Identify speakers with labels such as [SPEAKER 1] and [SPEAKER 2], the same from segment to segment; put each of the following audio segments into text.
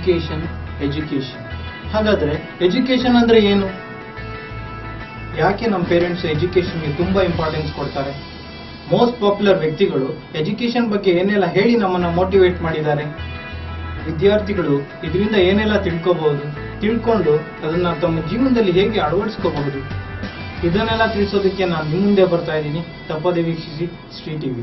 [SPEAKER 1] Education education ಹಾಗಾದ್ರೆ education ಅಂದ್ರೆ ಏನು ಯಾಕೆ ನಮ್ಮ ಪೇರೆಂಟ್ಸ್ ಎಜುಕೇಶನ್ಗೆ ತುಂಬಾ ಇಂಪಾರ್ಟೆನ್ಸ್ ಕೊಡ್ತಾರೆ ಮೋಸ್ಟ್ ಪಾಪ್ಯುಲರ್ ವ್ಯಕ್ತಿಗಳು ಎಜುಕೇಶನ್ ಬಗ್ಗೆ ಏನೆಲ್ಲ ಹೇಳಿ ನಮ್ಮನ್ನ ಮೋಟಿವೇಟ್ ಮಾಡಿದ್ದಾರೆ ವಿದ್ಯಾರ್ಥಿಗಳು ಇದರಿಂದ ಏನೆಲ್ಲ ತಿಳ್ಕೋಬಹುದು ತಿಳ್ಕೊಂಡು ಅದನ್ನ ತಮ್ಮ ಜೀವನದಲ್ಲಿ ಹೇಗೆ ಅಳವಡಿಸ್ಕೋಬಹುದು ಇದನ್ನೆಲ್ಲ ತಿಳಿಸೋದಕ್ಕೆ ನಾನು ನಿಮ್ಮ ಮುಂದೆ ಬರ್ತಾ ಇದ್ದೀನಿ ತಪ್ಪದೆ ವೀಕ್ಷಿಸಿ ಶ್ರೀ ಟಿವಿ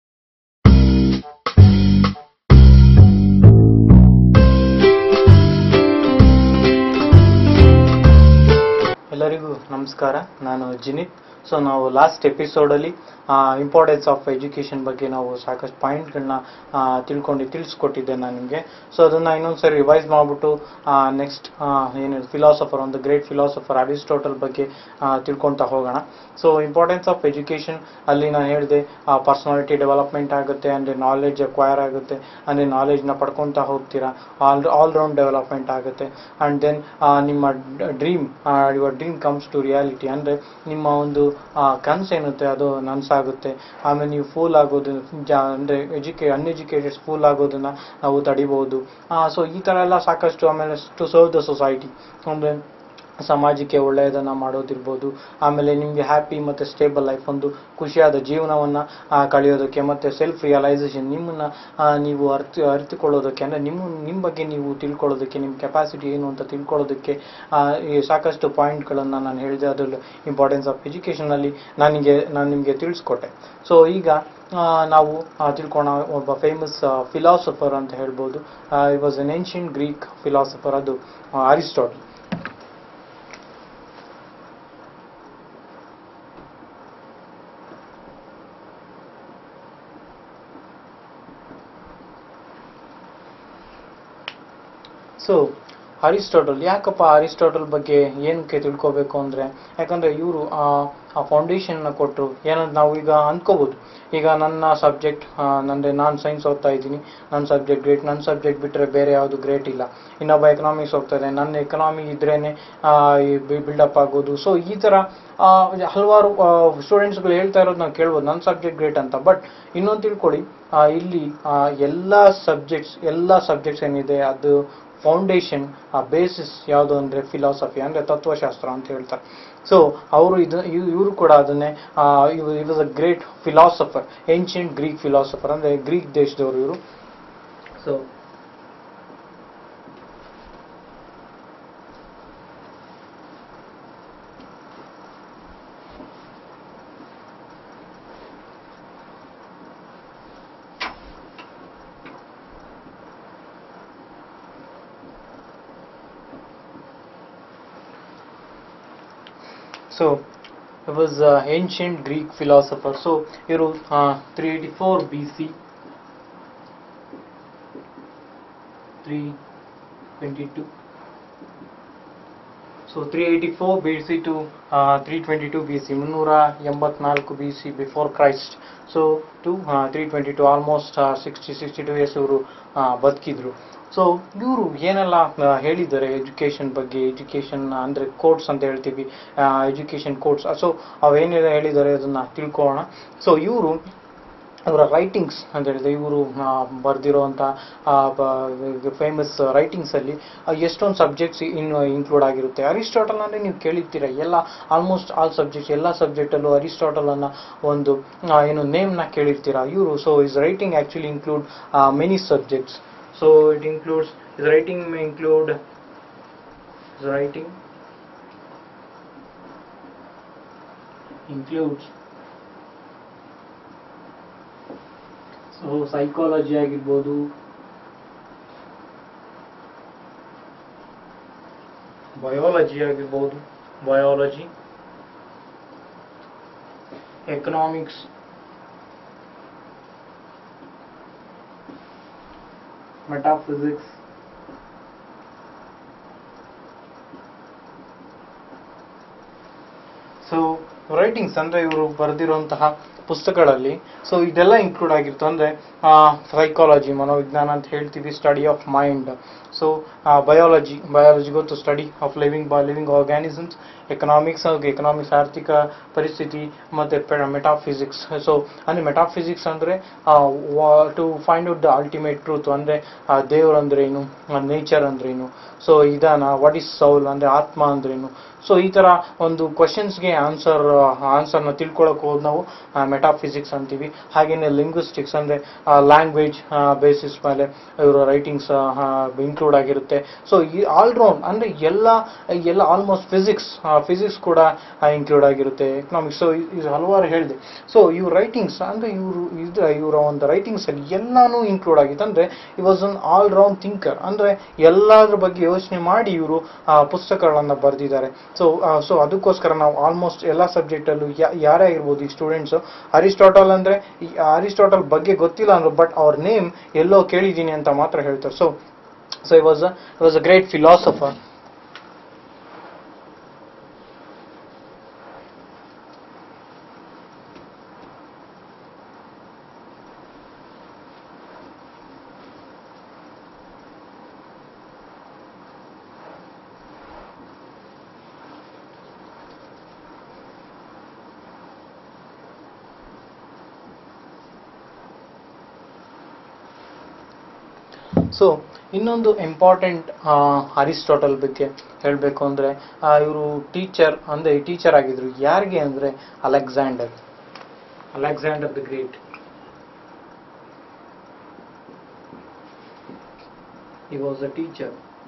[SPEAKER 1] ಎಲ್ಲರಿಗೂ ನಮಸ್ಕಾರ ನಾನು ಜಿನಿತ್ ಸೊ ನಾವು ಲಾಸ್ಟ್ ಎಪಿಸೋಡಲ್ಲಿ ಇಂಪಾರ್ಟೆನ್ಸ್ ಆಫ್ ಎಜುಕೇಷನ್ ಬಗ್ಗೆ ನಾವು ಸಾಕಷ್ಟು ಪಾಯಿಂಟ್ಗಳನ್ನ ತಿಳ್ಕೊಂಡು ತಿಳಿಸ್ಕೊಟ್ಟಿದ್ದೆ ನಾನು ನಿಮಗೆ ಸೊ ಅದನ್ನು ಇನ್ನೊಂದ್ಸರಿ ರಿವೈಸ್ ಮಾಡಿಬಿಟ್ಟು ನೆಕ್ಸ್ಟ್ ಏನಿದೆ ಫಿಲಾಸಫರ್ ಒಂದು ಗ್ರೇಟ್ ಫಿಲಾಸಫರ್ ಅರಿಸ್ಟೋಟಲ್ ಬಗ್ಗೆ ಆ, ತಿಳ್ಕೊತಾ ಹೋಗೋಣ ಸೊ ಇಂಪಾರ್ಟೆನ್ಸ್ ಆಫ್ ಎಜುಕೇಷನ್ ಅಲ್ಲಿ ನಾನು ಹೇಳಿದೆ ಪರ್ಸನಾಲಿಟಿ ಡೆವಲಪ್ಮೆಂಟ್ ಆಗುತ್ತೆ ಅಂದರೆ ನಾಲೆಡ್ಜ್ ಅಕ್ವೈರ್ ಆಗುತ್ತೆ ಅಂದರೆ ನಾಲೆಡ್ಜ್ನ ಪಡ್ಕೊತಾ ಹೋಗ್ತೀರಾ ಆಲ್ ಆಲ್ ರೌಂಡ್ ಡೆವಲಪ್ಮೆಂಟ್ ಆಗುತ್ತೆ ಆ್ಯಂಡ್ ದೆನ್ ನಿಮ್ಮ dream your dream comes to reality ಅಂದರೆ ನಿಮ್ಮ ಒಂದು ಕನಸು ಏನುತ್ತೆ ಅದು ನನಸಾಗುತ್ತೆ ಆಮೇಲೆ ನೀವು ಫೂಲ್ ಆಗೋದು ಜಾ ಅಂದರೆ ಎಜುಕೇ ಅನ್ಎಜುಕೇಟೆಡ್ ಫೂಲ್ ಆಗೋದನ್ನ ನಾವು ತಡಿಬಹುದು ಸೊ ಈ ಥರ ಎಲ್ಲ ಸಾಕಷ್ಟು ಆಮೇಲೆ ಟು ಸರ್ವ್ ದ ಸೊಸೈಟಿ ಅಂದರೆ ಸಮಾಜಕ್ಕೆ ಒಳ್ಳೆಯದನ್ನ ಮಾಡೋದಿರ್ಬೋದು ಆಮೇಲೆ ನಿಮಗೆ ಹ್ಯಾಪಿ ಮತ್ತು ಸ್ಟೇಬಲ್ ಲೈಫ್ ಒಂದು ಖುಷಿಯಾದ ಜೀವನವನ್ನು ಕಳೆಯೋದಕ್ಕೆ ಮತ್ತು ಸೆಲ್ಫ್ ರಿಯಲೈಸೇಷನ್ ನಿಮ್ಮನ್ನು ನೀವು ಅರ್ಥ ಅರಿತುಕೊಳ್ಳೋದಕ್ಕೆ ಅಂದರೆ ನಿಮ್ಮ ನಿಮ್ಮ ಬಗ್ಗೆ ನೀವು ತಿಳ್ಕೊಳ್ಳೋದಕ್ಕೆ ನಿಮ್ಮ ಕೆಪಾಸಿಟಿ ಏನು ಅಂತ ತಿಳ್ಕೊಳ್ಳೋದಕ್ಕೆ ಆ, ಈ ಸಾಕಷ್ಟು ಪಾಯಿಂಟ್ಗಳನ್ನು ನಾನು ಹೇಳಿದೆ ಅದರಲ್ಲಿ ಇಂಪಾರ್ಟೆನ್ಸ್ ಆಫ್ ಎಜುಕೇಷನಲ್ಲಿ ನನಗೆ ನಾನು ನಿಮಗೆ ತಿಳಿಸ್ಕೊಟ್ಟೆ ಸೊ ಈಗ ಆ, ನಾವು ಆ, ತಿಳ್ಕೋಣ ಒಬ್ಬ ಫೇಮಸ್ ಫಿಲಾಸಫರ್ ಅಂತ ಹೇಳ್ಬೋದು he was an ancient Greek philosopher ಅದು ಅರಿಸ್ಟಾಟಲ್ ಸೊ ಅರಿಸ್ಟೋಟಲ್ ಯಾಕಪ್ಪ ಅರಿಸ್ಟೋಟಲ್ ಬಗ್ಗೆ ಏನಕ್ಕೆ ತಿಳ್ಕೊಬೇಕು ಅಂದರೆ ಯಾಕಂದರೆ ಇವರು ಆ ಫೌಂಡೇಶನ್ನ ಕೊಟ್ಟರು ಏನಂತ ನಾವು ಈಗ ಅಂದ್ಕೋಬೋದು ಈಗ ನನ್ನ ಸಬ್ಜೆಕ್ಟ್ ಅಂದರೆ ನಾನು ಸೈನ್ಸ್ ಓದ್ತಾ ಇದ್ದೀನಿ ನನ್ನ ಸಬ್ಜೆಕ್ಟ್ ಗ್ರೇಟ್ ನನ್ನ ಸಬ್ಜೆಕ್ಟ್ ಬಿಟ್ಟರೆ ಬೇರೆ ಯಾವುದು ಗ್ರೇಟ್ ಇಲ್ಲ ಇನ್ನೊಬ್ಬ ಎಕನಾಮಿಕ್ಸ್ ಹೋಗ್ತಾರೆ ನನ್ನ ಎಕನಾಮಿ ಇದ್ರೇ ಬಿಲ್ಡಪ್ ಆಗೋದು ಸೊ ಈ ಥರ ಆ, ಹಲವಾರು ಸ್ಟೂಡೆಂಟ್ಸ್ಗಳು ಹೇಳ್ತಾ ಇರೋದು ನಾವು ಕೇಳ್ಬೋದು ನನ್ನ ಸಬ್ಜೆಕ್ಟ್ ಗ್ರೇಟ್ ಅಂತ ಬಟ್ ಇನ್ನೊಂದು ತಿಳ್ಕೊಳ್ಳಿ ಆ, ಇಲ್ಲಿ ಆ, ಎಲ್ಲ ಸಬ್ಜೆಕ್ಟ್ಸ್ ಎಲ್ಲ ಸಬ್ಜೆಕ್ಟ್ಸ್ ಏನಿದೆ ಅದು ಫೌಂಡೇಶನ್ ಆ ಬೇಸಿಸ್ ಯಾವುದು ಅಂದರೆ ಫಿಲಾಸಫಿ ಅಂದರೆ ತತ್ವಶಾಸ್ತ್ರ ಅಂತ ಹೇಳ್ತಾರೆ ಸೊ ಅವರು ಇದು ಇವರು ಕೂಡ ಅದನ್ನೇ he was a great philosopher ancient Greek philosopher ಅಂದರೆ ಗ್ರೀಕ್ ದೇಶದವರು ಇವರು so so it was uh, ancient Greek philosopher. So ಇವರು three eighty four B C three twenty two so three eighty four B C to three twenty two B C ಮುನ್ನೂರ ಎಂಬತ್ನಾಲ್ಕು B C before Christ so to three twenty two almost sixty sixty two years ಇವರು ಬದುಕಿದ್ರು so ಇವರು ಏನೆಲ್ಲ ಆ, ಹೇಳಿದ್ದಾರೆ education ಬಗ್ಗೆ education ಅಂದರೆ ಕೋರ್ಟ್ಸ್ ಅಂತ ಹೇಳ್ತೀವಿ ಎಜುಕೇಷನ್ ಕೋರ್ಟ್ಸ್ ಸೊ ಅವೇನೆಲ್ಲ ಹೇಳಿದ್ದಾರೆ ಅದನ್ನು ತಿಳ್ಕೊಳ್ಳೋಣ ಸೊ ಇವರು ಅವರ ರೈಟಿಂಗ್ಸ್ ಅಂತ ಹೇಳಿದ್ರೆ ಇವರು ಬರೆದಿರೋಂಥ ಫೇಮಸ್ ರೈಟಿಂಗ್ಸಲ್ಲಿ ಎಷ್ಟೊಂದು ಸಬ್ಜೆಕ್ಟ್ಸ್ ಇನ್ ಇನ್ಕ್ಲೂಡ್ ಆಗಿರುತ್ತೆ ಅರಿಸ್ಟಾಟಲ್ ಅಂದರೆ ನೀವು ಕೇಳಿರ್ತೀರ ಎಲ್ಲ ಆಲ್ಮೋಸ್ಟ್ ಆಲ್ ಸಬ್ಜೆಕ್ಟ್ಸ್ ಎಲ್ಲ ಸಬ್ಜೆಕ್ಟಲ್ಲೂ ಅರಿಸ್ಟಾಟಲ್ ಅನ್ನೋ ಒಂದು ಆ, ಏನು ನೇಮ್ನ ಕೇಳಿರ್ತೀರ ಇವರು so his writing actually include many subjects so it includes his writing may include his writing includes so psychology ಆಗಿರ್ಬೋದು ಬಯಾಲಜಿ ಆಗಿರ್ಬೋದು biology economics metaphysics so writings ಅಂದ್ರೆ ಇವರು ಬರೆದಿರುವಂತಹ ಪುಸ್ತಕಗಳಲ್ಲಿ ಸೊ ಇದೆಲ್ಲ ಇನ್ಕ್ಲೂಡ್ ಆಗಿತ್ತು ಅಂದರೆ ಸೈಕಾಲಜಿ ಮನೋವಿಜ್ಞಾನ ಅಂತ ಹೇಳ್ತೀವಿ study of mind so biology biology ಗೊತ್ತು ಸ್ಟಡಿ ಆಫ್ ಲಿವಿಂಗ್ ಬ ಲಿವಿಂಗ್ ಆರ್ಗ್ಯಾನಿಸಮ್ಸ್ ಎಕನಾಮಿಕ್ಸ್ ಎಕನಾಮಿಕ್ಸ್ ಆರ್ಥಿಕ ಪರಿಸ್ಥಿತಿ ಮತ್ತು ಮೆಟಾಫಿಸಿಕ್ಸ್ ಸೊ ಅಂದರೆ ಮೆಟಾಫಿಸಿಕ್ಸ್ ಅಂದರೆ to find out the ultimate truth ಅಂದರೆ ದೇವ್ರು ಅಂದ್ರೇನು ನೇಚರ್ ಅಂದ್ರೇನು ಸೊ ಇದಾನ ವಾಟ್ ಈಸ್ ಸೌಲ್ ಅಂದರೆ ಆತ್ಮ ಅಂದ್ರೇನು ಸೊ ಈ ಥರ ಒಂದು ಕ್ವಶನ್ಸ್ಗೆ ಆನ್ಸರ್ ಆನ್ಸರ್ನ ತಿಳ್ಕೊಳಕ್ಕೆ ಹೋದ್ ನಾವು ಮೆಟಾಫಿಸಿಕ್ಸ್ ಅಂತೀವಿ ಹಾಗೆಯೇ ಲಿಂಗ್ವಿಸ್ಟಿಕ್ಸ್ ಅಂದರೆ ಲ್ಯಾಂಗ್ವೇಜ್ ಬೇಸಿಸ್ ಮೇಲೆ ಇವರ ರೈಟಿಂಗ್ಸ್ ಇನ್ಕ್ಲೂಡ್ ಆಗಿರುತ್ತೆ ಸೊ ಈ ಆಲ್ರೌಂಡ್ ಅಂದರೆ ಎಲ್ಲ ಎಲ್ಲ ಆಲ್ಮೋಸ್ಟ್ ಫಿಸಿಕ್ಸ್ ಫಿಸಿಕ್ಸ್ ಕೂಡ ಇನ್ಕ್ಲೂಡ್ ಆಗಿರುತ್ತೆ ಎಕನಾಮಿಕ್ಸ್ ಸೊ ಇದು ಹಲವಾರು ಹೇಳಿದೆ ಸೊ ಇವ್ರ ರೈಟಿಂಗ್ಸ್ ಅಂದರೆ ಇವರು ಇದು ಇವರ ಒಂದು ರೈಟಿಂಗ್ಸಲ್ಲಿ ಎಲ್ಲಾನು ಇನ್ಕ್ಲೂಡ್ ಆಗಿತ್ತು ಅಂದರೆ he was an all round thinker ಅಂದರೆ ಎಲ್ಲದ್ರ ಬಗ್ಗೆ ಯೋಚನೆ ಮಾಡಿ ಇವರು ಪುಸ್ತಕಗಳನ್ನು ಬರೆದಿದ್ದಾರೆ ಸೊ ಸೊ ಅದಕ್ಕೋಸ್ಕರ ನಾವು ಆಲ್ಮೋಸ್ಟ್ ಎಲ್ಲ ಸಬ್ಜೆಕ್ಟಲ್ಲೂ ಯಾರೇ ಆಗಿರ್ಬೋದು ಈ ಸ್ಟೂಡೆಂಟ್ಸು ಅರಿಸ್ಟಾಟಲ್ ಅಂದರೆ ಈ ಅರಿಸ್ಟಾಟಲ್ ಬಗ್ಗೆ ಗೊತ್ತಿಲ್ಲ ಅಂದ್ರು ಬಟ್ ಅವ್ರ ನೇಮ್ ಎಲ್ಲೋ ಕೇಳಿದ್ದೀನಿ ಅಂತ ಮಾತ್ರ ಹೇಳ್ತಾರೆ so so he was he was a great philosopher so ಇನ್ನೊಂದು ಇಂಪಾರ್ಟೆಂಟ್ ಅರಿಸ್ಟಾಟಲ್ ಬಗ್ಗೆ ಹೇಳಬೇಕು ಅಂದರೆ ಇವರು ಟೀಚರ್ ಅಂದರೆ ಟೀಚರ್ ಆಗಿದ್ರು ಯಾರಿಗೆ ಅಂದರೆ Alexander Alexander the great he was a teacher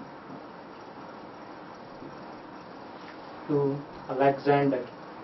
[SPEAKER 1] to Alexander.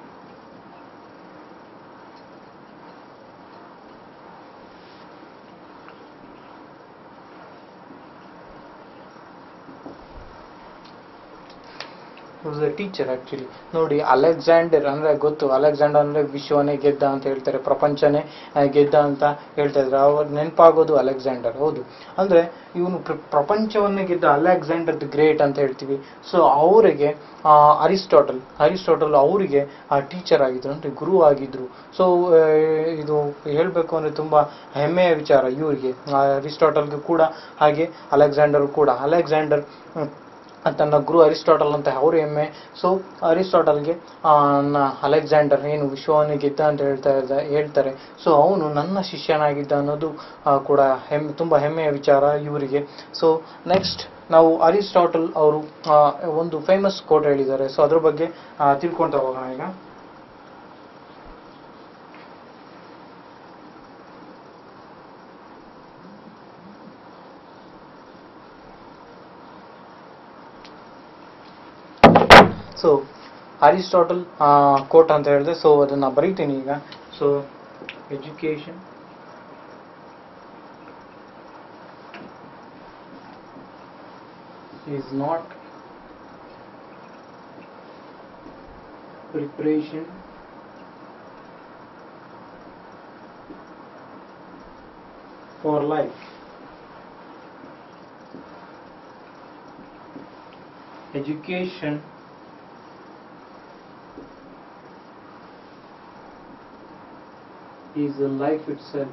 [SPEAKER 1] Was a teacher actually ನೋಡಿ ಅಲೆಕ್ಸಾಂಡರ್ ಅಂದ್ರೆ ಗೊತ್ತು ಅಲೆಕ್ಸಾಂಡರ್ ಅಂದ್ರೆ ವಿಶ್ವನೇ ಗೆದ್ದ ಅಂತ ಹೇಳ್ತಾರೆ ಪ್ರಪಂಚನೇ ಆ, ಗೆದ್ದ ಅಂತ ಹೇಳ್ತಾ ಇದ್ರು ಅವ್ರ ನೆನಪಾಗೋದು ಅಲೆಕ್ಸಾಂಡರ್ ಹೌದು ಅಂದ್ರೆ ಇವನು ಪ್ರಪಂಚವನ್ನೇ ಗೆದ್ದ ಅಲೆಕ್ಸಾಂಡರ್ ದಿ ಗ್ರೇಟ್ ಅಂತ ಹೇಳ್ತೀವಿ ಸೊ ಅವರಿಗೆ ಅರಿಸ್ಟಾಟಲ್ ಅರಿಸ್ಟಾಟಲ್ ಅವರಿಗೆ ಟೀಚರ್ ಆಗಿದ್ರು ಅಂದ್ರೆ ಗುರು ಆಗಿದ್ರು ಸೊ ಇದು ಹೇಳಬೇಕು ಅಂದ್ರೆ ತುಂಬಾ ಹೆಮ್ಮೆಯ ವಿಚಾರ ಇವರಿಗೆ ಅರಿಸ್ಟಾಟಲ್ಗೆ ಕೂಡ ಹಾಗೆ ಅಲೆಕ್ಸಾಂಡರ್ ಕೂಡ ಅಲೆಕ್ಸಾಂಡರ್ ಹ್ಮ್, ತನ್ನ ಗುರು ಅರಿಸ್ಟಾಟಲ್ ಅಂತ ಅವ್ರ ಹೆಮ್ಮೆ ಸೊ ಅರಿಸ್ಟಾಟಲ್ಗೆ ಆ, ನ- ಅಲೆಕ್ಸಾಂಡರ್ ಏನು ವಿಶ್ವವನ್ನು ಗೆದ್ದ ಅಂತ ಹೇಳ್ತಾ ಇದ್ದ ಹೇಳ್ತಾರೆ ಸೊ ಅವನು ನನ್ನ ಶಿಷ್ಯನಾಗಿದ್ದ ಅನ್ನೋದು ಆ, ಕೂಡ ಹೆಮ್ಮೆ ತುಂಬ ಹೆಮ್ಮೆಯ ವಿಚಾರ ಇವರಿಗೆ ಸೊ ನೆಕ್ಸ್ಟ್ ನಾವು ಅರಿಸ್ಟಾಟಲ್ ಅವರು ಆ, ಒಂದು ಫೇಮಸ್ ಕೋಟ್ ಹೇಳಿದ್ದಾರೆ ಸೊ ಅದ್ರ ಬಗ್ಗೆ ಆ, ತಿಳ್ಕೊಂತ ಹೋಗೋಣ ಈಗ ಸೊ ಅರಿಸ್ಟಾಟಲ್ ಕೋಟ್ ಅಂತ ಹೇಳಿದೆ ಸೊ ಅದನ್ನ ಬರೀತೀನಿ ಈಗ so education is not preparation for life. Education is the life itself.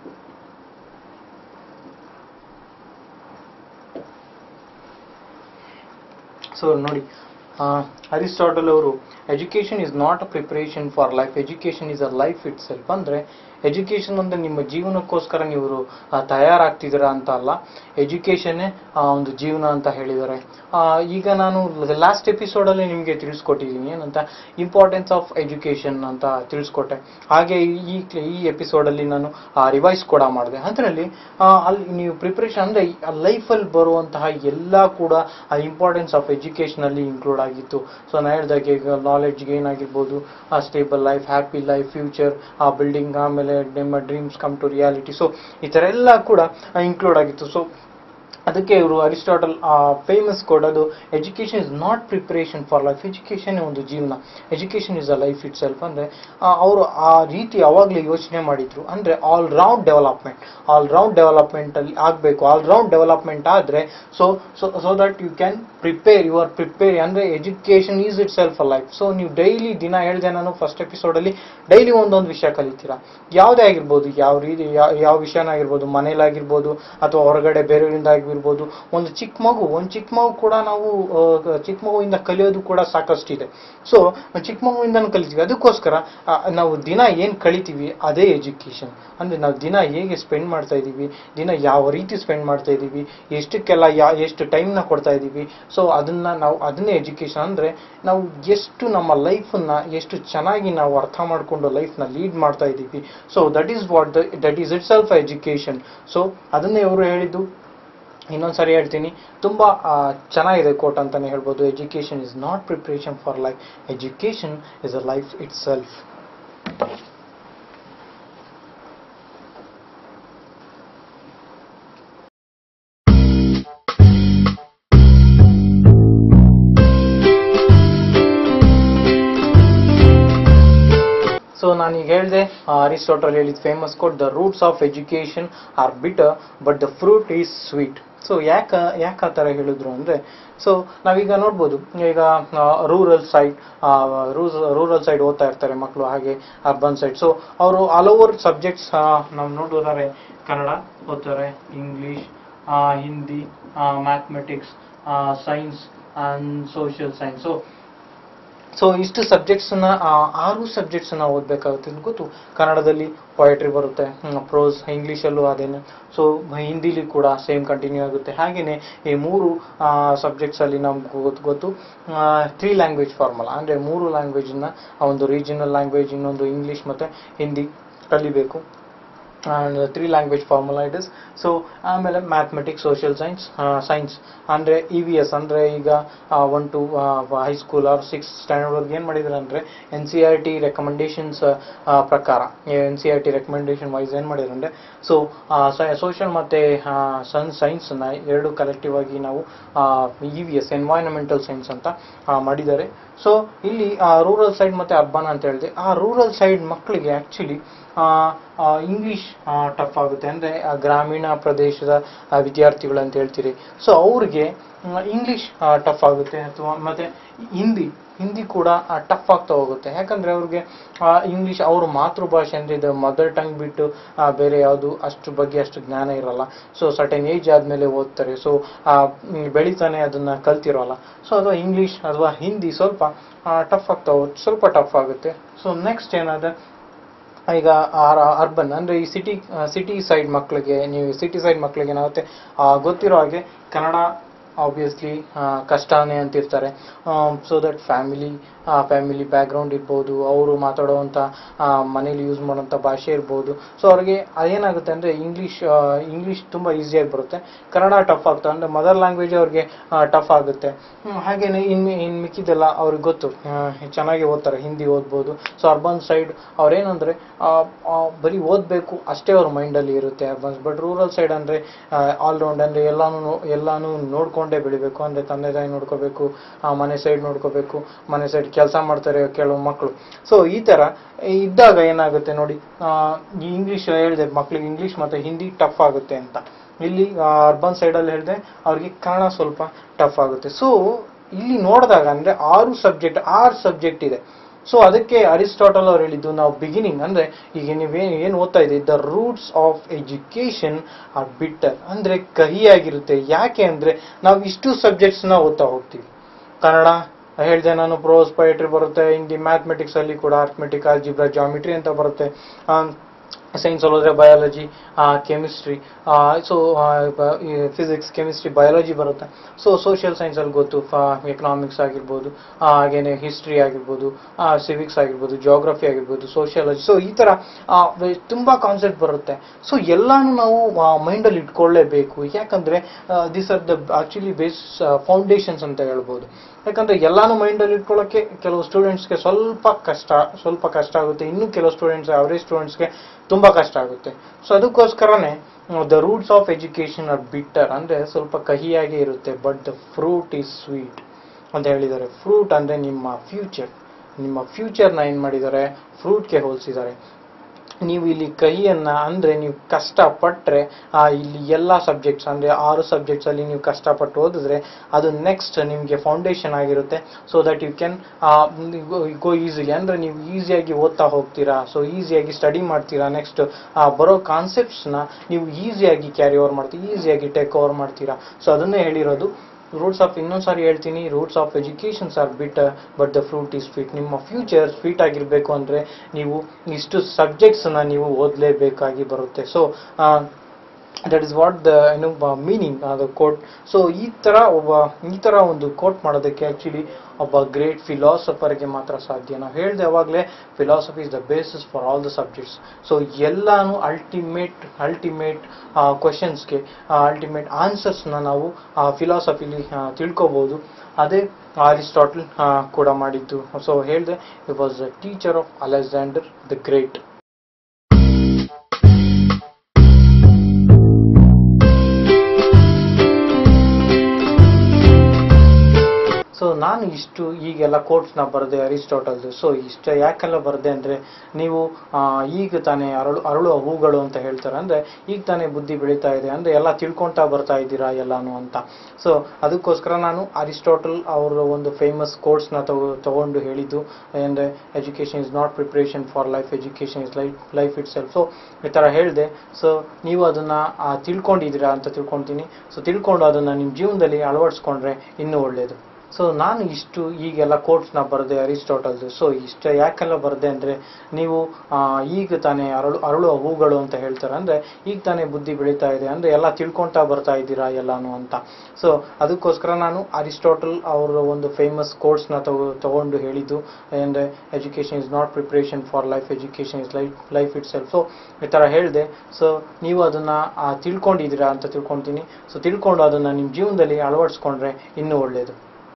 [SPEAKER 1] So ನೋಡಿ ಅರಿಸ್ಟಾಟಲ್ ಅವರು education is not a preparation for life education is a life itself ಅಂದರೆ education ಅಂದರೆ ನಿಮ್ಮ ಜೀವನಕ್ಕೋಸ್ಕರ ನೀವು ಆ, ತಯಾರಾಗ್ತಿದ್ದೀರಾ ಅಂತ ಅಲ್ಲ ಎಜುಕೇಷನ್ನೇ ಒಂದು ಜೀವನ ಅಂತ ಹೇಳಿದ್ದಾರೆ ಆ, ಈಗ ನಾನು ಲಾಸ್ಟ್ ಎಪಿಸೋಡಲ್ಲಿ ನಿಮಗೆ ತಿಳಿಸ್ಕೊಟ್ಟಿದ್ದೀನಿ ಏನಂತ ಇಂಪಾರ್ಟೆನ್ಸ್ ಆಫ್ ಎಜುಕೇಷನ್ ಅಂತ ತಿಳಿಸ್ಕೊಟ್ಟೆ ಹಾಗೆ ಈ ಈ ಎಪಿಸೋಡಲ್ಲಿ ನಾನು ರಿವೈಸ್ ಕೂಡ ಮಾಡಿದೆ ಅದರಲ್ಲಿ ಅಲ್ಲಿ ನೀವು ಪ್ರಿಪ್ರೇಷನ್ ಅಂದರೆ ಲೈಫಲ್ಲಿ ಬರುವಂತಹ ಎಲ್ಲ ಕೂಡ ಆ ಇಂಪಾರ್ಟೆನ್ಸ್ ಆಫ್ ಎಜುಕೇಷನಲ್ಲಿ ಇನ್ಕ್ಲೂಡ್ ಆಗಿತ್ತು ಸೊ ನಾನು ಹೇಳ್ದಾಗೆ ಈಗ ನಾಲೆಡ್ಜ್ ಗೇನ್ ಆಗಿರ್ಬೋದು ಆ stable life happy life future ಆ ಬಿಲ್ಡಿಂಗ್ ಆಮೇಲೆ ನಿಮ್ಮ dreams come to reality so ಈ ಥರ ಎಲ್ಲ ಕೂಡ ಇನ್ಕ್ಲೂಡ್ ಆಗಿತ್ತು ಸೊ ಅದಕ್ಕೆ ಇವರು ಅರಿಸ್ಟಾಟಲ್ ಫೇಮಸ್ ಕೊಡೋದು education is not preparation for life education ಒಂದು ಜೀವನ education is a life itself ಅಂದರೆ ಅವರು ಆ ರೀತಿ ಯಾವಾಗಲೇ ಯೋಚನೆ ಮಾಡಿದ್ರು ಅಂದರೆ all round development all round ಡೆವಲಪ್ಮೆಂಟಲ್ಲಿ ಆಗಬೇಕು ಆಲ್ ರೌಂಡ್ ಡೆವಲಪ್ಮೆಂಟ್ ಆದರೆ so so so that you can prepare you are prepare ಅಂದರೆ education is itself a life so ನೀವು ಡೈಲಿ ದಿನ ಹೇಳಿದೆ ನಾನು ಫಸ್ಟ್ ಎಪಿಸೋಡಲ್ಲಿ ಡೈಲಿ ಒಂದೊಂದು ವಿಷಯ ಕಲಿತೀರಾ ಯಾವುದೇ ಆಗಿರ್ಬೋದು ಯಾವ ರೀತಿ ಯಾವ ಯಾವ ವಿಷಯನಾಗಿರ್ಬೋದು ಮನೇಲಾಗಿರ್ಬೋದು ಅಥವಾ ಹೊರಗಡೆ ಬೇರೆಯವರಿಂದ ಆಗಿರ್ಬೋದು ಒಂದು ಚಿಕ್ಕ ಮಗು ಒಂದು ಚಿಕ್ಕ ಮಗು ಕೂಡ ನಾವು ಆ, ಚಿಕ್ಕ ಮಗುವಿಂದ ಕಲಿಯೋದು ಕೂಡ ಸಾಕಷ್ಟಿದೆ ಸೊ ಚಿಕ್ಕ ಮಗುವಿಂದ ಕಲಿತೀವಿ ಅದಕ್ಕೋಸ್ಕರ ಆ, ನಾವು ದಿನ ಏನು ಕಲಿತೀವಿ ಅದೇ ಎಜುಕೇಷನ್ ಅಂದರೆ ನಾವು ದಿನ ಹೇಗೆ ಸ್ಪೆಂಡ್ ಮಾಡ್ತಾ ಇದ್ದೀವಿ ದಿನ ಯಾವ ರೀತಿ ಸ್ಪೆಂಡ್ ಮಾಡ್ತಾ ಇದ್ದೀವಿ ಎಷ್ಟಕ್ಕೆಲ್ಲ ಯಾ ಎಷ್ಟು ಟೈಮ್ನ ಕೊಡ್ತಾ ಇದ್ದೀವಿ ಸೊ ಅದನ್ನ ನಾವು ಅದನ್ನೇ ಎಜುಕೇಷನ್ ಅಂದರೆ ನಾವು ಎಷ್ಟು ನಮ್ಮ ಲೈಫನ್ನ ಎಷ್ಟು ಚೆನ್ನಾಗಿ ನಾವು ಅರ್ಥ ಮಾಡಿಕೊಂಡು ಲೈಫ್ನ ಲೀಡ್ ಮಾಡ್ತಾ ಇದ್ದೀವಿ so that is what the that is itself education so ಅದನ್ನೇ ಇವರು ಹೇಳಿದ್ದು ಇನ್ನೊಂದ್ಸರಿ ಹೇಳ್ತೀನಿ ತುಂಬ ಚೆನ್ನಾಗಿದೆ ಕೋಟ್ ಅಂತಾನೆ ಹೇಳ್ಬೋದು education is not preparation for life education is a life itself so ನಾನೀಗ ಹೇಳಿದೆ ಅರಿಸ್ಟೋಟಲ್ ಹೇಳಿದ famous quote the roots of education are bitter but the fruit is sweet so ಯಾಕ ಯಾಕೆ ಆ ಥರ ಹೇಳಿದ್ರು ಅಂದರೆ ಸೊ ನಾವೀಗ ನೋಡ್ಬೋದು ಈಗ ರೂರಲ್ ಸೈಡ್ ರೂರಲ್ ಸೈಡ್ ಓದ್ತಾ ಇರ್ತಾರೆ ಮಕ್ಕಳು ಹಾಗೆ ಅರ್ಬನ್ ಸೈಡ್ ಸೊ ಅವರು ಆಲ್ ಓವರ್ ಸಬ್ಜೆಕ್ಟ್ಸ್ ನಾವು ನೋಡೋದಾರೆ ಕನ್ನಡ ಓದ್ತಾರೆ English Hindi mathematics science and social science so so ಇಷ್ಟು ಸಬ್ಜೆಕ್ಟ್ಸನ್ನ ಆರು ಸಬ್ಜೆಕ್ಟ್ಸನ್ನ ಓದಬೇಕಾಗುತ್ತೆ ಅಂತ ಗೊತ್ತು ಕನ್ನಡದಲ್ಲಿ ಪೊಯಟ್ರಿ ಬರುತ್ತೆ ಪ್ರೋಸ್ ಇಂಗ್ಲೀಷಲ್ಲೂ ಅದೇನೆ ಸೊ ಹಿಂದಿಲಿ ಕೂಡ ಸೇಮ್ ಕಂಟಿನ್ಯೂ ಆಗುತ್ತೆ ಹಾಗೆಯೇ ಈ ಮೂರು ಸಬ್ಜೆಕ್ಟ್ಸಲ್ಲಿ ನಮ್ಗೆ ಗೊತ್ತು ಗೊತ್ತು ತ್ರೀ ಲ್ಯಾಂಗ್ವೇಜ್ ಫಾರ್ಮುಲಾ ಅಂದರೆ ಮೂರು ಲ್ಯಾಂಗ್ವೇಜನ್ನ ಒಂದು ರೀಜನಲ್ ಲ್ಯಾಂಗ್ವೇಜ್ ಇನ್ನೊಂದು ಇಂಗ್ಲೀಷ್ ಮತ್ತು ಹಿಂದಿ ಕಲಿಬೇಕು and three language formula it is so ಆಮೇಲೆ ಮ್ಯಾಥಮೆಟಿಕ್ಸ್ ಸೋಷಿಯಲ್ ಸೈನ್ಸ್ ಸೈನ್ಸ್ ಅಂದರೆ ಇ ವಿ ಎಸ್ ಅಂದರೆ ಈಗ one to high school or six ಸ್ಟ್ಯಾಂಡರ್ಡ್ವರೆಗೆ ಏನು ಮಾಡಿದ್ದಾರೆ ಅಂದರೆ N C R T recommendations ಪ್ರಕಾರ N C R T recommendation wise ಏನು ಮಾಡಿದ್ದಾರೆ ಅಂದರೆ ಸೊ ಸೋಷಿಯಲ್ ಮತ್ತು ಸನ್ ಸೈನ್ಸನ್ನು ಎರಡು ಕಲೆಕ್ಟಿವ್ ಆಗಿ ನಾವು E V S environmental science ಅಂತ ಆ, ಮಾಡಿದ್ದಾರೆ ಸೊ ಇಲ್ಲಿ ರೂರಲ್ ಸೈಡ್ ಮತ್ತು ಅರ್ಬನ್ ಅಂತ ಹೇಳಿದೆ ಆ ರೂರಲ್ ಸೈಡ್ ಮಕ್ಕಳಿಗೆ ಆ್ಯಕ್ಚುಲಿ ಇಂಗ್ಲೀಷ್ ಟಫ್ ಆಗುತ್ತೆ ಅಂದರೆ ಗ್ರಾಮೀಣ ಪ್ರದೇಶದ ಆ, ವಿದ್ಯಾರ್ಥಿಗಳು ಅಂತ ಹೇಳ್ತೀರಿ ಸೊ ಅವ್ರಿಗೆ ಇಂಗ್ಲೀಷ್ ಟಫ್ ಆಗುತ್ತೆ ಅಥವಾ ಮತ್ತು ಹಿಂದಿ ಹಿಂದಿ ಕೂಡ ಟಫ್ ಆಗ್ತಾ ಹೋಗುತ್ತೆ ಯಾಕಂದರೆ ಅವ್ರಿಗೆ ಇಂಗ್ಲೀಷ್ ಅವ್ರ ಮಾತೃಭಾಷೆ ಅಂದರೆ ಇದು ಮದರ್ ಟಂಗ್ ಬಿಟ್ಟು ಆ, ಬೇರೆ ಯಾವುದು ಅಷ್ಟು ಬಗ್ಗೆ ಅಷ್ಟು ಜ್ಞಾನ ಇರಲ್ಲ ಸೊ ಸರ್ಟೆನ್ ಏಜ್ ಆದಮೇಲೆ ಓದ್ತಾರೆ ಸೊ ಬೆಳಿತಾನೆ ಅದನ್ನು ಕಲ್ತಿರೋಲ್ಲ ಸೊ ಅಥವಾ ಇಂಗ್ಲೀಷ್ ಅಥವಾ ಹಿಂದಿ ಸ್ವಲ್ಪ ಟಫ್ ಆಗ್ತಾ ಹೋಗುತ್ತೆ ಸ್ವಲ್ಪ ಟಫ್ ಆಗುತ್ತೆ ಸೊ ನೆಕ್ಸ್ಟ್ ಏನಾದ್ರೆ ಈಗ ಅರ್ಬನ್ ಅಂದರೆ ಈ ಸಿಟಿ ಸಿಟಿ ಸೈಡ್ ಮಕ್ಕಳಿಗೆ ನೀವು ಸಿಟಿ ಸೈಡ್ ಮಕ್ಕಳಿಗೆ ಏನಾಗುತ್ತೆ ಆ, ಗೊತ್ತಿರೋ ಹಾಗೆ ಕನ್ನಡ ಆಬ್ವಿಯಸ್ಲಿ ಕಷ್ಟನೇ ಅಂತಿರ್ತಾರೆ so that family family background ಇರ್ಬೋದು ಅವರು ಮಾತಾಡುವಂಥ ಮನೇಲಿ ಯೂಸ್ ಮಾಡೋಂಥ ಭಾಷೆ ಇರ್ಬೋದು ಸೊ ಅವ್ರಿಗೆ ಅದೇನಾಗುತ್ತೆ ಅಂದರೆ ಇಂಗ್ಲೀಷ್ ಇಂಗ್ಲೀಷ್ ತುಂಬ ಈಸಿಯಾಗಿ ಬರುತ್ತೆ ಕನ್ನಡ ಟಫ್ ಆಗ್ತದೆ ಅಂದರೆ ಮದರ್ ಲ್ಯಾಂಗ್ವೇಜ್ ಅವ್ರಿಗೆ ಟಫ್ ಆಗುತ್ತೆ ಹ್ಮ್, ಹಾಗೇನೆ ಇನ್ನು ಇನ್ನು ಮಿಕ್ಕಿದೆಲ್ಲ ಅವ್ರಿಗೆ ಗೊತ್ತು ಆ, ಚೆನ್ನಾಗಿ ಓದ್ತಾರೆ ಹಿಂದಿ ಓದ್ಬೋದು ಸೊ ಅರ್ಬನ್ ಸೈಡ್ ಅವ್ರೇನಂದರೆ ಬರೀ ಓದಬೇಕು ಅಷ್ಟೇ ಅವ್ರ ಮೈಂಡಲ್ಲಿ ಇರುತ್ತೆ ಅರ್ಬನ್ಸ್ ಬಟ್ ರೂರಲ್ ಸೈಡ್ ಅಂದರೆ ಆಲ್ರೌಂಡ್ ಅಂದರೆ ಎಲ್ಲಾನು ನೋ- ಎಲ್ಲಾನು ನೋಡ್ಕೊಂಡೇ ಬೆಳಿಬೇಕು ಅಂದರೆ ತಂದೆ ತಾಯಿ ನೋಡ್ಕೋಬೇಕು ಆ, ಮನೆ ಸೈಡ್ ನೋಡ್ಕೋಬೇಕು ಮನೆ ಸೈಡ್ ಕೆಲಸ ಮಾಡ್ತಾರೆ ಕೆಲವು ಮಕ್ಕಳು ಸೊ ಈ ಥರ ಇದ್ದಾಗ ಏನಾಗುತ್ತೆ ನೋಡಿ ಆ, ಈ ಇಂಗ್ಲೀಷ್ ಹೇಳಿದೆ ಮಕ್ಕಳಿಗೆ ಇಂಗ್ಲೀಷ್ ಮತ್ತು ಹಿಂದಿ ಟಫ್ ಆಗುತ್ತೆ ಅಂತ ಇಲ್ಲಿ ಅರ್ಬನ್ ಸೈಡಲ್ಲಿ ಹೇಳಿದೆ ಅವ್ರಿಗೆ ಕನ್ನಡ ಸ್ವಲ್ಪ ಟಫ್ ಆಗುತ್ತೆ ಸೊ ಇಲ್ಲಿ ನೋಡಿದಾಗ ಅಂದರೆ ಆರು ಸಬ್ಜೆಕ್ಟ್ ಆರು ಸಬ್ಜೆಕ್ಟ್ ಇದೆ ಸೊ ಅದಕ್ಕೆ ಅರಿಸ್ಟಾಟಲ್ ಅವ್ರು ಹೇಳಿದ್ದು ನಾವು ಬಿಗಿನಿಂಗ್ ಅಂದರೆ ಈಗ ನೀವೇ ಏನು ಓದ್ತಾ ಇದ್ದೀವಿ the roots of education are bitter ಅಂದರೆ ಕಹಿಯಾಗಿರುತ್ತೆ ಯಾಕೆ ಅಂದರೆ ನಾವು ಇಷ್ಟು ಸಬ್ಜೆಕ್ಟ್ಸ್ನ ಓದ್ತಾ ಹೋಗ್ತೀವಿ ಕನ್ನಡ ಹೇಳಿದೆ ನಾನು ಪ್ರೋಸ್ ಪೊಯಟ್ರಿ ಬರುತ್ತೆ ಹಿಂದಿ ಮ್ಯಾಥಮೆಟಿಕ್ಸ್ ಅಲ್ಲಿ ಕೂಡ ಅರ್ಥಮೆಟಿಕ್ ಆಲ್ಜಿಬ್ರಾ ಜಾಮಿಟ್ರಿ ಅಂತ ಬರುತ್ತೆ ಸೈನ್ಸ್ ಹೋದ್ರೆ biology chemistry so physics chemistry biology ಬರುತ್ತೆ ಸೊ ಸೋಷಿಯಲ್ ಸೈನ್ಸಲ್ಲಿ ಗೊತ್ತು ಎಕನಾಮಿಕ್ಸ್ ಆಗಿರ್ಬೋದು ಆ, ಹಾಗೇನೆ ಹಿಸ್ಟ್ರಿ ಆಗಿರ್ಬೋದು ಸಿವಿಕ್ಸ್ ಆಗಿರ್ಬೋದು ಜಾಗ್ರಫಿ ಆಗಿರ್ಬೋದು ಸೋಷಿಯಾಲಜಿ ಸೊ ಈ ಥರ ಆ, ವೆ- ತುಂಬಾ ಕಾನ್ಸೆಪ್ಟ್ ಬರುತ್ತೆ ಸೊ ಎಲ್ಲಾನು ನಾವು ಮೈಂಡಲ್ಲಿ ಇಟ್ಕೊಳ್ಳೇಬೇಕು ಯಾಕಂದ್ರೆ this are the actually base foundations ಅಂತ ಹೇಳ್ಬೋದು ಯಾಕಂದ್ರೆ ಎಲ್ಲಾನು ಮೈಂಡಲ್ಲಿ ಇಟ್ಕೊಳ್ಳೋಕ್ಕೆ ಕೆಲವು ಸ್ಟೂಡೆಂಟ್ಸ್ಗೆ ಸ್ವಲ್ಪ ಕಷ್ಟ ಸ್ವಲ್ಪ ಕಷ್ಟ ಆಗುತ್ತೆ ಇನ್ನು ಕೆಲವು ಸ್ಟೂಡೆಂಟ್ಸ್ ಅವರೇಜ್ ಸ್ಟೂಡೆಂಟ್ಸ್ಗೆ ತುಂಬ ತುಂಬ ಕಷ್ಟ ಆಗುತ್ತೆ ಸೊ ಅದಕ್ಕೋಸ್ಕರನೇ the roots of education are bitter ಅಂದರೆ ಸ್ವಲ್ಪ ಕಹಿಯಾಗೇ ಇರುತ್ತೆ but the fruit is sweet ಅಂತ ಹೇಳಿದ್ದಾರೆ ಫ್ರೂಟ್ ಅಂದರೆ ನಿಮ್ಮ ಫ್ಯೂಚರ್ ನಿಮ್ಮ ಫ್ಯೂಚರ್ನ ಏನು ಮಾಡಿದ್ದಾರೆ ಫ್ರೂಟ್ಗೆ ಹೋಲಿಸಿದ್ದಾರೆ ನೀವು ಇಲ್ಲಿ ಕಹಿಯನ್ನ ಅಂದ್ರೆ ನೀವು ಕಷ್ಟಪಟ್ಟರೆ ಇಲ್ಲಿ ಎಲ್ಲ ಸಬ್ಜೆಕ್ಟ್ಸ್ ಅಂದ್ರೆ ಆರು ಸಬ್ಜೆಕ್ಟ್ಸ್ ಅಲ್ಲಿ ನೀವು ಕಷ್ಟಪಟ್ಟು ಓದಿದ್ರೆ ಅದು ನೆಕ್ಸ್ಟ್ ನಿಮಗೆ ಫೌಂಡೇಶನ್ ಆಗಿರುತ್ತೆ so that you can go easily ಅಂದ್ರೆ ನೀವು ಈಸಿಯಾಗಿ ಓದ್ತಾ ಹೋಗ್ತೀರಾ ಸೊ ಈಸಿಯಾಗಿ ಸ್ಟಡಿ ಮಾಡ್ತೀರಾ ನೆಕ್ಸ್ಟ್ ಬರೋ ಕಾನ್ಸೆಪ್ಟ್ಸ್ನ ನೀವು ಈಸಿಯಾಗಿ ಕ್ಯಾರಿ ಓವರ್ ಮಾಡ್ತೀರಾ ಈಸಿಯಾಗಿ ಟೇಕ್ ಓವರ್ ಮಾಡ್ತೀರಾ ಸೊ ಅದನ್ನೇ ಹೇಳಿರೋದು ರೂಟ್ಸ್ ಆಫ್ ಇನ್ನೊಂದು ಸಾರಿ ಹೇಳ್ತೀನಿ roots of educations are bit but the fruit is sweet ನಿಮ್ಮ ಫ್ಯೂಚರ್ ಸ್ವೀಟ್ ಆಗಿರಬೇಕು ಅಂದರೆ ನೀವು ಇಷ್ಟು ಸಬ್ಜೆಕ್ಟ್ಸನ್ನ ನೀವು ಓದಲೇಬೇಕಾಗಿ ಬರುತ್ತೆ so that is what the ಏನು ಮೀನಿಂಗ್ ಅದು ಕೋಟ್ ಸೊ ಈ ಥರ ಒಬ್ಬ ಈ ಥರ ಒಂದು ಕೋಟ್ ಮಾಡೋದಕ್ಕೆ ಆ್ಯಕ್ಚುಲಿ ಒಬ್ಬ ಗ್ರೇಟ್ ಫಿಲಾಸಫರ್ಗೆ ಮಾತ್ರ ಸಾಧ್ಯ ನಾವು ಹೇಳಿದೆ ಯಾವಾಗಲೇ philosophy is the basis for all the subjects so ಎಲ್ಲಾನು ಅಲ್ಟಿಮೇಟ್ ಅಲ್ಟಿಮೇಟ್ ಕ್ವಶನ್ಸ್ಗೆ ಅಲ್ಟಿಮೇಟ್ ಆನ್ಸರ್ಸ್ನ ನಾವು ಫಿಲಾಸಫಿಲಿ ತಿಳ್ಕೊಬೋದು ಅದೇ ಅರಿಸ್ಟಾಟಲ್ ಕೂಡ ಮಾಡಿದ್ದು ಸೊ ಹೇಳಿದೆ it was the teacher of Alexander the great so ನಾನು ಇಷ್ಟು ಈಗೆಲ್ಲ ಕೋಟ್ಸ್ನ ಬರೆದೆ ಅರಿಸ್ಟಾಟಲ್ದು ಸೊ ಇಷ್ಟ ಯಾಕೆಲ್ಲ ಬರೆದೆ ಅಂದರೆ ನೀವು ಆ, ಈಗ ತಾನೇ ಅರಳು ಅರಳುವ ಹೂಗಳು ಅಂತ ಹೇಳ್ತಾರೆ ಅಂದರೆ ಈಗ ತಾನೇ ಬುದ್ಧಿ ಬೆಳೀತಾ ಇದೆ ಅಂದರೆ ಎಲ್ಲ ತಿಳ್ಕೊಳ್ತಾ ಬರ್ತಾ ಇದ್ದೀರಾ ಎಲ್ಲಾನು ಅಂತ ಸೊ ಅದಕ್ಕೋಸ್ಕರ ನಾನು ಅರಿಸ್ಟಾಟಲ್ ಅವರ ಒಂದು ಫೇಮಸ್ ಕೋರ್ಸ್ನ ತಗೋ ತಗೊಂಡು ಹೇಳಿದ್ದು ಅಂದರೆ education is not preparation for life education is life life itself so ಈ ಥರ ಹೇಳಿದೆ ಸೊ ನೀವು ಅದನ್ನು ತಿಳ್ಕೊಂಡಿದ್ದೀರಾ ಅಂತ ತಿಳ್ಕೊತೀನಿ ಸೊ ತಿಳ್ಕೊಂಡು ಅದನ್ನು ನಿಮ್ಮ ಜೀವನದಲ್ಲಿ ಅಳವಡಿಸ್ಕೊಂಡ್ರೆ ಇನ್ನೂ ಒಳ್ಳೆಯದು ಸೊ ನಾನು ಇಷ್ಟು ಈಗೆಲ್ಲ ಕೋಟ್ಸ್ನ ಬರೆದೆ ಅರಿಸ್ಟಾಟಲ್ದು ಸೊ ಇಷ್ಟ ಯಾಕೆಲ್ಲ ಬರೆದೆ ಅಂದರೆ ನೀವು ಆ, ಈಗ ತಾನೇ ಅರಳು ಅರಳುವ ಹೂಗಳು ಅಂತ ಹೇಳ್ತಾರೆ ಅಂದರೆ ಈಗ ತಾನೇ ಬುದ್ಧಿ ಬೆಳೀತಾ ಇದೆ ಅಂದರೆ ಎಲ್ಲ ತಿಳ್ಕೊಳ್ತಾ ಬರ್ತಾ ಇದ್ದೀರಾ ಎಲ್ಲಾನು ಅಂತ ಸೊ ಅದಕ್ಕೋಸ್ಕರ ನಾನು ಅರಿಸ್ಟಾಟಲ್ ಅವರ ಒಂದು ಫೇಮಸ್ ಕೋರ್ಸ್ನ ತಗೋ ತಗೊಂಡು ಹೇಳಿದ್ದು ಅಂದರೆ education is not preparation for life education is life life itself so ಈ ಥರ ಹೇಳಿದೆ ಸೊ ನೀವು ಅದನ್ನು ತಿಳ್ಕೊಂಡಿದ್ದೀರಾ ಅಂತ ತಿಳ್ಕೊತೀನಿ ಸೊ ತಿಳ್ಕೊಂಡು ಅದನ್ನು ನಿಮ್ಮ ಜೀವನದಲ್ಲಿ ಅಳವಡಿಸ್ಕೊಂಡ್ರೆ ಇನ್ನೂ ಒಳ್ಳೆಯದು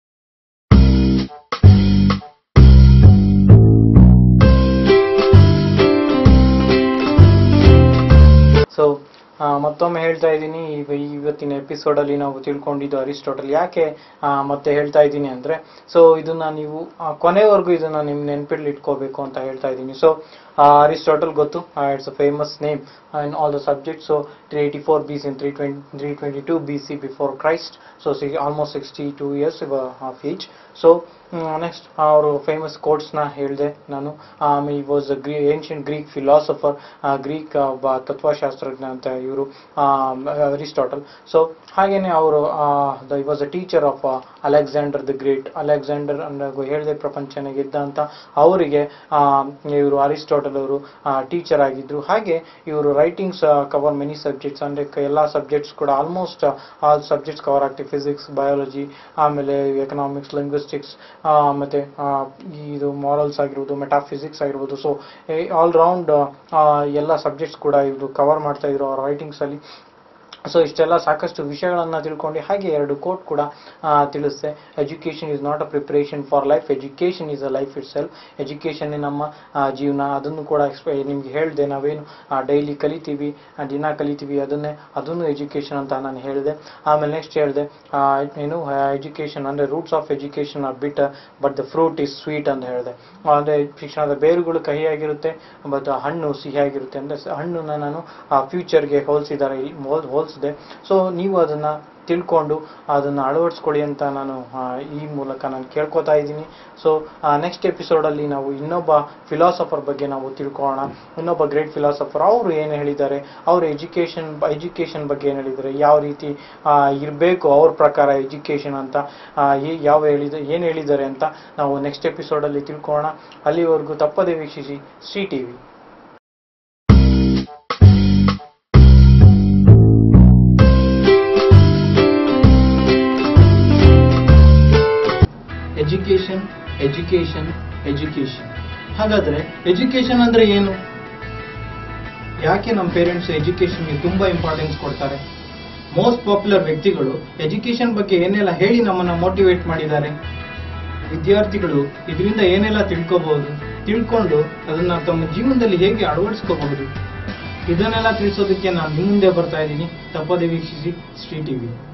[SPEAKER 1] ಸೊ ಮತ್ತೊಮ್ಮೆ ಹೇಳ್ತಾ ಇದ್ದೀನಿ ಇವ- ಇವತ್ತಿನ ಎಪಿಸೋಡಲ್ಲಿ ನಾವು ತಿಳ್ಕೊಂಡಿದ್ದು ಅರಿಸ್ಟೋಟಲ್ ಯಾಕೆ ಆ, ಮತ್ತೆ ಹೇಳ್ತಾ ಇದ್ದೀನಿ ಅಂದರೆ ಸೊ ಇದನ್ನ ನೀವು ಆ, ಕೊನೆವರೆಗೂ ಇದನ್ನ ನಿಮ್ಮ ನೆನಪಿಲ್ಲಿ ಇಟ್ಕೋಬೇಕು ಅಂತ ಹೇಳ್ತಾ ಇದ್ದೀನಿ ಸೊ ಅರಿಸ್ಟೋಟಲ್ ಗೊತ್ತು it's a famous name in all the subject so three eighty four B C three twenty three twenty two B C before Christ so see almost sixty two years of each so next ಅವರು famous ಕೋಟ್ಸ್ನ ಹೇಳಿದೆ ನಾನು ಈ was a ಗ್ರೀ ancient Greek philosopher Greek ಒಬ್ಬ ತತ್ವಶಾಸ್ತ್ರಜ್ಞ ಅಂತ ಇವರು ಅರಿಸ್ಟಾಟಲ್ ಸೊ ಹಾಗೇನೆ ಅವರು the was a teacher of Alexander the Great Alexander ಅಂದ್ರೆ ಹೇಳಿದೆ ಪ್ರಪಂಚನ ಗೆದ್ದ ಅಂತ ಅವರಿಗೆ ಇವರು ಅರಿಸ್ಟಾಟಲ್ ಅವರು ಟೀಚರ್ ಆಗಿದ್ರು ಹಾಗೆ ಇವರು ರೈಟಿಂಗ್ಸ್ ಕವರ್ ಮೆನಿ ಸಬ್ಜೆಕ್ಟ್ಸ್ ಅಂದರೆ ಎಲ್ಲ ಸಬ್ಜೆಕ್ಟ್ಸ್ ಕೂಡ ಆಲ್ಮೋಸ್ಟ್ ಆಲ್ ಸಬ್ಜೆಕ್ಟ್ಸ್ ಕವರ್ ಆಗ್ತಿವೆ ಫಿಸಿಕ್ಸ್ ಬಯಾಲಜಿ ಆಮೇಲೆ ಎಕನಾಮಿಕ್ಸ್ ಲಿಂಗ್ವಿಸ್ಟಿಕ್ಸ್ ಮತ್ತು ಇದು ಮಾರಲ್ಸ್ ಆಗಿರ್ಬೋದು ಮೆಟಾಫಿಸಿಕ್ಸ್ ಆಗಿರ್ಬೋದು ಸೊ ಆಲ್ ರೌಂಡ್ ಎಲ್ಲ ಸಬ್ಜೆಕ್ಟ್ಸ್ ಕೂಡ ಇವರು ಕವರ್ ಮಾಡ್ತಾ ಇದ್ರು ಅವ್ರ ರೈಟಿಂಗ್ಸಲ್ಲಿ ಸೊ ಇಷ್ಟೆಲ್ಲ ಸಾಕಷ್ಟು ವಿಷಯಗಳನ್ನು ತಿಳ್ಕೊಂಡು ಹಾಗೆ ಎರಡು ಕೋಟ್ ಕೂಡ ಆ, ತಿಳಿಸ್ತೆ education is not a preparation for life education is a life itself education ನಮ್ಮ ಆ, ಜೀವನ ಅದನ್ನು ಕೂಡ ಎಕ್ಸ್ಪೆ ನಿಮ್ಗೆ ಹೇಳಿದೆ ನಾವೇನು ಡೈಲಿ ಕಲಿತೀವಿ ಆ, ದಿನ ಕಲಿತೀವಿ ಅದನ್ನೇ ಅದನ್ನು ಎಜುಕೇಷನ್ ಅಂತ ನಾನು ಹೇಳಿದೆ ಆಮೇಲೆ ನೆಕ್ಸ್ಟ್ ಹೇಳಿದೆ ಏನು ಎಜುಕೇಷನ್ ಅಂದರೆ roots of education are bit but the fruit is sweet ಅಂತ ಹೇಳಿದೆ ಅಂದರೆ ಶಿಕ್ಷಣದ ಬೇರುಗಳು ಕಹಿಯಾಗಿರುತ್ತೆ ಬಟ್ ಹಣ್ಣು ಸಿಹಿಯಾಗಿರುತ್ತೆ ಅಂದರೆ ಹಣ್ಣನ್ನ ನಾನು ಫ್ಯೂಚರ್ಗೆ ಹೋಲಿಸಿದ್ದಾರೆ ಹೋಲ್ ಹೋಲಿಸಿದೆ ಸೊ ನೀವು ಅದನ್ನು ತಿಳ್ಕೊಂಡು ಅದನ್ನು ಅಳವಡಿಸ್ಕೊಳ್ಳಿ ಅಂತ ನಾನು ಆ, ಈ ಮೂಲಕ ನಾನು ಕೇಳ್ಕೊತಾ ಇದ್ದೀನಿ ಸೊ ನೆಕ್ಸ್ಟ್ ಎಪಿಸೋಡಲ್ಲಿ ನಾವು ಇನ್ನೊಬ್ಬ ಫಿಲಾಸಫರ್ ಬಗ್ಗೆ ನಾವು ತಿಳ್ಕೊಳ್ಳೋಣ ಇನ್ನೊಬ್ಬ ಗ್ರೇಟ್ ಫಿಲಾಸಫರ್ ಅವರು ಏನು ಹೇಳಿದ್ದಾರೆ ಅವರು ಎಜುಕೇಷನ್ ಎಜುಕೇಷನ್ ಬಗ್ಗೆ ಏನು ಹೇಳಿದ್ದಾರೆ ಯಾವ ರೀತಿ ಇರಬೇಕು ಅವ್ರ ಪ್ರಕಾರ ಎಜುಕೇಷನ್ ಅಂತ ಆ, ಈ- ಯಾವ ಹೇಳಿದ ಏನು ಹೇಳಿದ್ದಾರೆ ಅಂತ ನಾವು ನೆಕ್ಸ್ಟ್ ಎಪಿಸೋಡಲ್ಲಿ ತಿಳ್ಕೊಳ್ಳೋಣ ಅಲ್ಲಿವರೆಗೂ ತಪ್ಪದೇ ವೀಕ್ಷಿಸಿ C T V education education education ಹಾಗಾದ್ರೆ ಎಜುಕೇಶನ್ ಅಂದ್ರೆ ಏನು ಯಾಕೆ ನಮ್ಮ ಪೇರೆಂಟ್ಸ್ ಎಜುಕೇಶನ್ಗೆ ತುಂಬಾ ಇಂಪಾರ್ಟೆನ್ಸ್ ಕೊಡ್ತಾರೆ ಮೋಸ್ಟ್ ಪಾಪ್ಯುಲರ್ ವ್ಯಕ್ತಿಗಳು ಎಜುಕೇಶನ್ ಬಗ್ಗೆ ಏನೆಲ್ಲ ಹೇಳಿ ನಮ್ಮನ್ನ ಮೋಟಿವೇಟ್ ಮಾಡಿದ್ದಾರೆ ವಿದ್ಯಾರ್ಥಿಗಳು ಇದರಿಂದ ಏನೆಲ್ಲ ತಿಳ್ಕೋಬಹುದು ತಿಳ್ಕೊಂಡು ಅದನ್ನ ತಮ್ಮ ಜೀವನದಲ್ಲಿ ಹೇಗೆ ಅಳವಡಿಸ್ಕೋಬಹುದು ಇದನ್ನೆಲ್ಲ ತಿಳಿಸೋದಕ್ಕೆ ನಾನು ನಿಮ್ಮ ಮುಂದೆ ಬರ್ತಾ ಇದ್ದೀನಿ ತಪ್ಪದೆ ವೀಕ್ಷಿಸಿ ಶ್ರೀ ಟಿವಿ